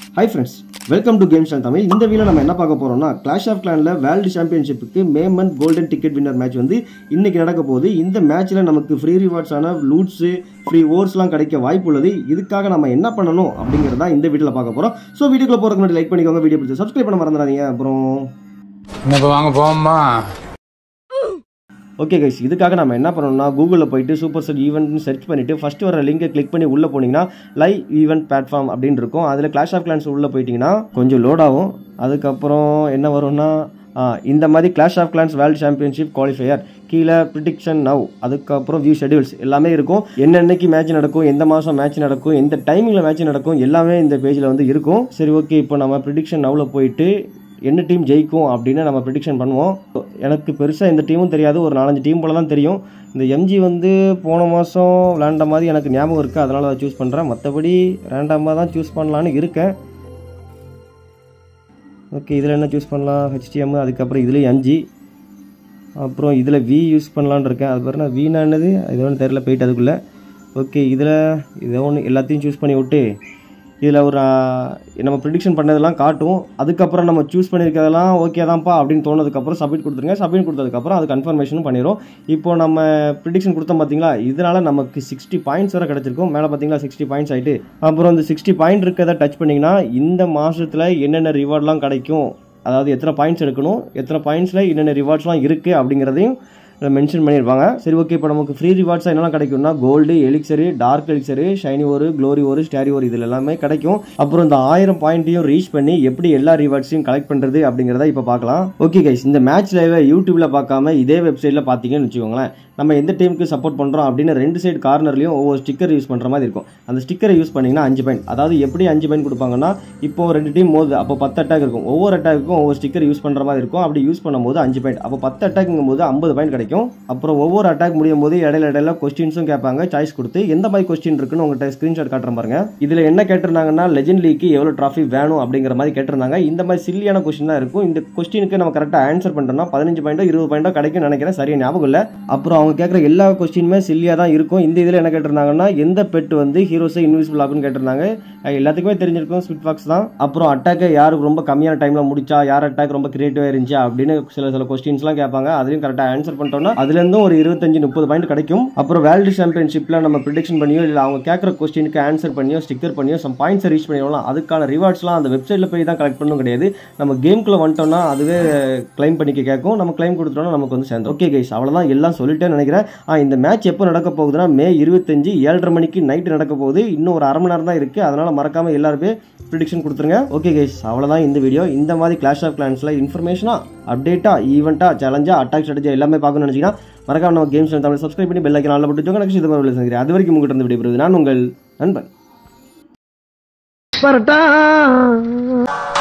high friends welcome to games and Tamil இந்த video நம்ம என்ன பார்க்க போறோம்னா கிளாஷ் ஆஃப் கிளானில் வேர்ல்டு சாம்பியன்ஷிப்புக்கு May month golden ticket winner match வந்து இன்னைக்கு நடக்க போகுது இந்த மேட்ச்சில் நமக்கு ஃப்ரீ ரிவார்ட்ஸான லூட்ஸு ஃப்ரீ ஓர்ஸ்லாம் கிடைக்க வாய்ப்பு உள்ளது இதுக்காக நம்ம என்ன பண்ணணும் அப்படிங்கிறத இந்த வீடியோவில் பார்க்க போகிறோம் ஸோ வீடியோக்குள்ள போகிறதுக்கு முன்னாடி லைக் பண்ணிக்கோங்க வீடியோ பிடிச்சி சப்ஸ்கிரைப் பண்ண மறந்துடாதீங்க அப்புறம் இப்போ வாங்க போவோமா ஓகே கைஸ் இதுக்காக நம்ம என்ன பண்ணணும்னா கூகுளில் போயிட்டு சூப்பர் செட் ஈவெண்ட்னு சர்ச் பண்ணிவிட்டு ஃபஸ்ட்டு வர லிங்கை கிளிக் பண்ணி உள்ளே போனீங்கன்னா லைவ் ஈவெண்ட் பிளாட்ஃபார்ம் அப்படின்னு இருக்கும் அதில் கிளாஷ் ஆஃப் கிளான்ஸ் உள்ளே போயிட்டீங்கன்னா கொஞ்சம் லோட் ஆகும் அதுக்கப்புறம் என்ன வரும்னா ஆ, இந்த மாதிரி clash of clans world championship qualifier கீழே ப்ரிடிக்ஷன் நவ் அதுக்கப்புறம் வியூ ஷெடியூல்ஸ் எல்லாமே இருக்கும் என்னென்னைக்கு மேட்ச் நடக்கும் எந்த மாதம் மேட்ச் நடக்கும் எந்த டைமிங்கில் மேட்ச் நடக்கும் எல்லாமே இந்த பேஜில் வந்து இருக்கும் சரி ஓகே இப்போ நம்ம ப்ரிடிக்ஷன் நவ்வில் போயிட்டு என்ன டீம் ஜெயிக்கும் அப்படின்னு நம்ம ப்ரிடிக்ஷன் பண்ணுவோம் எனக்கு பெருசாக எந்த டீமும் தெரியாது ஒரு நாலஞ்சு டீம் போல தான் தெரியும் இந்த எம்ஜி வந்து போன மாதம் விளாண்ட மாதிரி எனக்கு ஞாபகம் இருக்குது அதனால் அதை சூஸ் பண்ணுறேன் மற்றபடி ரேண்டமாக தான் சூஸ் பண்ணலான்னு இருக்கேன் ஓகே இதில் என்ன சூஸ் பண்ணலாம் ஹெச்டிஎம் அதுக்கப்புறம் இதுலேயும் அஞ்சு அப்புறம் இதில் வி யூஸ் பண்ணலான்னு இருக்கேன் அது பாருங்க வீணா என்னது இது ஒன்றும் தெரில போயிட்டு அதுக்குள்ளே ஓகே இதில் இதை ஒன்று எல்லாத்தையும் சூஸ் பண்ணி விட்டு இதில் ஒரு ஆ, நம்ம ப்ரிடிக்ஷன் பண்ணதெல்லாம் காட்டும் அதுக்கப்புறம் நம்ம சூஸ் பண்ணியிருக்கிறதெல்லாம் ஓகே தான்ப்பா அப்படின்னு தோணுதுக்கப்புறம் சப்மிட் கொடுத்துருங்க சப்மிட் கொடுத்ததுக்கப்புறம் அது கன்ஃபர்மேஷனும் பண்ணிடும் இப்போ நம்ம ப்ரிடிக்ஷன் கொடுத்தோம் பார்த்தீங்களா இதனால் நமக்கு சிக்ஸ்டி பாயிண்ட்ஸ் வரை கிடச்சிருக்கும் மேலே பார்த்தீங்களா சிக்ஸ்டி பாயிண்ட்ஸ் ஆகிட்டு அப்புறம் இந்த சிக்ஸ்டி பாயிண்ட் இருக்கிறத டச் பண்ணிங்கன்னா இந்த மாதத்தில் என்னென்ன ரிவார்ட்லாம் கிடைக்கும் அதாவது எத்தனை பாயிண்ட்ஸ் எடுக்கணும் எத்தனை பாயிண்ட்ஸில் என்னென்ன ரிவார்ட்ஸ்லாம் இருக்குது அப்படிங்கிறதையும் மென்ஷன் பண்ணியிருப்பாங்க சரி ஓகே இப்போ நமக்கு ஃப்ரீ ரிவார்ட்ஸாக என்னெல்லாம் கிடைக்கும்னா gold elixir dark elixir shiny ஒரு க்ளோரி ஒரு ஸ்டாரி ஒரு இதில் எல்லாமே கிடைக்கும் அப்புறம் இந்த ஆயிரம் பாயிண்ட்டையும் ரீச் பண்ணி எப்படி எல்லா ரிவார்ட்ஸையும் கலெக்ட் பண்ணுறது அப்படிங்கிறத இப்போ பார்க்கலாம் ஓகே கைஸ் இந்த மேட்ச் லைவை யூடியூப்பில் பார்க்காம இதே வெப்சைட்டில் பார்த்தீங்கன்னு வச்சுக்கோங்களேன் நம்ம எந்த டீமுக்கு சப்போர்ட் பண்ணுறோம் அப்படின்னு ரெண்டு சைடு கார்னர்லையும் ஒவ்வொரு ஸ்டிக்கர் யூஸ் பண்ணுற மாதிரி இருக்கும் அந்த ஸ்டிக்கரை யூஸ் பண்ணிங்கன்னா அஞ்சு பாயிண்ட் அதாவது எப்படி அஞ்சு பாயிண்ட் கொடுப்பாங்கன்னா இப்போ ரெண்டு டீம் மோது அப்போ பத்து அட்டாக் இருக்கும் ஒவ்வொரு அட்டாக்குக்கும் ஒவ்வொரு ஸ்டிக்கர் யூஸ் பண்ணுற மாதிரி இருக்கும் அப்படி யூஸ் பண்ணும்போது அஞ்சு பாயிண்ட் அப்போ பத்து அட்டாக்குங்கும் போது ஐம்பது பாயிண்ட் கிடைக்கும் அப்புறம் ஒவ்வொரு அட்டாக் முடியும் போது இடையில இடையில கொஸ்டின்ஸும் கேட்பாங்க சாய்ஸ் கொடுத்து எந்த மாதிரி கொஸ்டின் இருக்குன்னு உங்கள்கிட்ட ஸ்க்ரீன்ஷாட் காட்டுற பாருங்க இதில் என்ன கேட்டிருந்தாங்கன்னா லெஜெண்ட் லீக்கு எவ்வளோ ட்ராஃபி வேணும் அப்படிங்கிற மாதிரி கேட்டிருந்தாங்க இந்த மாதிரி சில்லியான கொஸ்டின் தான் இருக்கும் இந்த கொஸ்டினுக்கு நம்ம கரெக்டாக ஆன்சர் பண்ணிட்டோம்னா பதினஞ்சு பாயிண்டோ இருபது பாயிண்டோ கிடைக்கும் நினைக்கிறேன் சரியா ஞாபகம் இல்லை அப்புறம் அவங்க கேட்குற எல்லா கொஸ்டினுமே சில்லியாக தான் இருக்கும் இந்த இதில் என்ன கேட்டிருந்தாங்கன்னா எந்த பெட் வந்து ஹீரோஸை இன்விசிபிள் ஆகுன்னு கேட்டிருந்தாங்க அஹ் எல்லாத்துக்குமே தெரிஞ்சிருக்கும் ஸ்பிட் ஃபாக்ஸ் தான் அப்புறம் அட்டாக்கை யாருக்கு ரொம்ப கம்மியான டைமில் முடிச்சா யார் அட்டாக் ரொம்ப கிரியேட்டிவாக இருந்துச்சு அப்படின்னு சில சில கொஸ்டின்ஸ்லாம் கேட்பாங்க அதுலையும் கரெக்டாக ஆன்சர் பண்ணிட்டோம்னா அதுலேருந்தும் ஒரு இருபத்தஞ்சு முப்பது பாயிண்ட் கிடைக்கும் அப்புறம் வேர்ல்டு சாம்பியன்ஷிப்பில் நம்ம ப்ரிடிக்ஷன் பண்ணியோ இல்லை அவங்க கேட்குற கொஸ்டினுக்கு ஆன்சர் பண்ணியோ ஸ்டிக்கர் பண்ணியோ சம் பாயிண்ட்ஸை ரீச் பண்ணிடலாம் அதுக்கான ரிவார்ட்ஸ்லாம் அந்த வெப்சைட்டில் போய் தான் கலெக்ட் பண்ணணும் கிடையாது நம்ம கேம்குள்ளே வந்துட்டோம்னா அதுவே க்ளைம் பண்ணிக்க கேட்கும் நம்ம க்ளைம் கொடுத்துட்டோம்னா நமக்கு வந்து சேர்ந்து ஓகே கைஸ் அவ்வளோதான் எல்லாம் சொல்லிட்டேன்னு நினைக்கிறேன் ஆ, இந்த மேட்ச் எப்போ நடக்க போகுதுன்னா மே இருபத்தஞ்சு ஏழரை மணிக்கு நைட்டு நடக்க போகுது இன்னும் ஒரு அரை மணி நேரம் தான் இருக்குது அதனால் மறக்காமல் எல்லாருமே ப்ரிடிக்ஷன் கொடுத்துருங்க ஓகே கைஸ் அவ்வளோதான் இந்த வீடியோ இந்த மாதிரி கிளாஷ் ஆஃப் கிளான்ஸில் இன்ஃபர்மேஷனாக அப்டேட்டாக ஈவெண்ட்டாக சேலஞ்சாக அட்டாக் ஸ்ட்ராட்டஜி எல்லாமே பார்க்கணும்னு நினச்சிங்கன்னா மறக்காம நம்ம கேம்ஸ் தமிழ் சப்ஸ்கிரைப் பண்ணி பெல் ஐக்கன் ஆல்ல போட்டு நெக்ஸ்ட் இது மாதிரி சந்திக்கிறேன் அது வரைக்கும் உங்கள்கிட்ட இருந்து விடைபெறுவது நான் உங்கள் நண்பன்